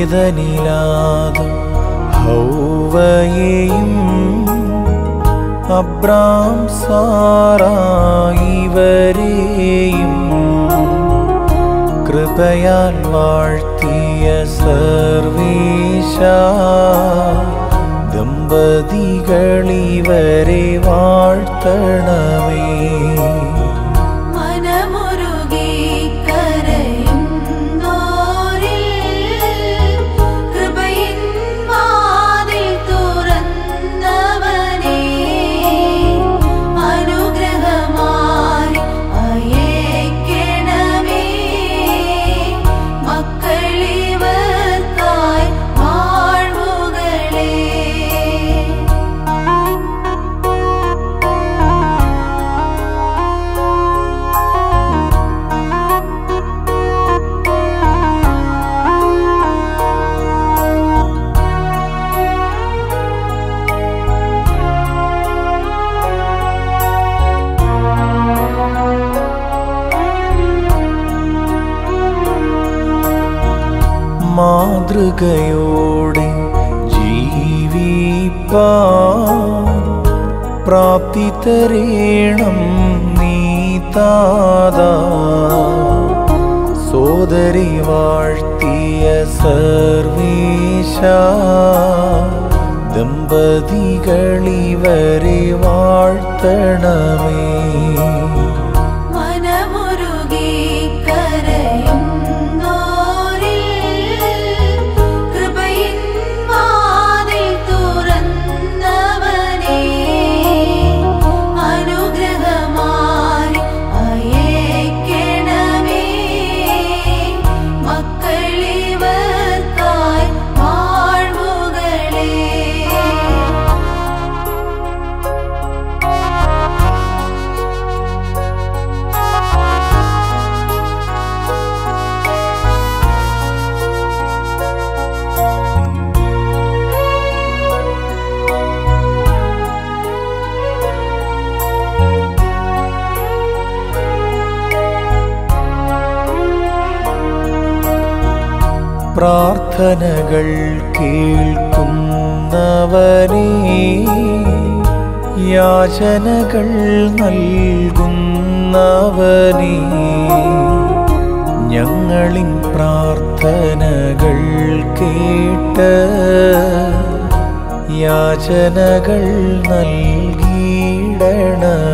ഏതനിലാതും ഹൗവയെയും Abram സാറായിവരെയും കൃപയാൽ വാഴ്ത്തിയ സർവേശ ദമ്പതികളിവരെ വാഴ്ത്തണമേ മനമുരുകി കരയുന്നോരിൽ കൃപയിൻ വാതിൽ തുറന്നവനേ അനുഗ്രഹമായി അയക്കണമേ മക്കളിവർക്കായി വാഴ്വുകളേ മാതൃകയോടെ ജീവിപ്പാ പ്രാപ്തി തരേണം നീ താതാ സോദരി വാഴ്ത്തിയ സർവേശ ദമ്പതികളിവരെ വാഴ്ത്തണമേ മനമുരുകി കരയുന്നോരിൽ കൃപയിൻ വാതിൽ തുറന്നവനേ അനുഗ്രഹമായി അയക്കണമേ മക്കളിവർക്കായി വാഴ്വുകളേ പ്രാർത്ഥനകൾ കേൾക്കുന്നവനേ യാചനകൾ നൽകുന്നവനേ ഞങ്ങളിൻ പ്രാർത്ഥനകൾ കേട്ട് യാചനകൾ നൽകിയിടണമേ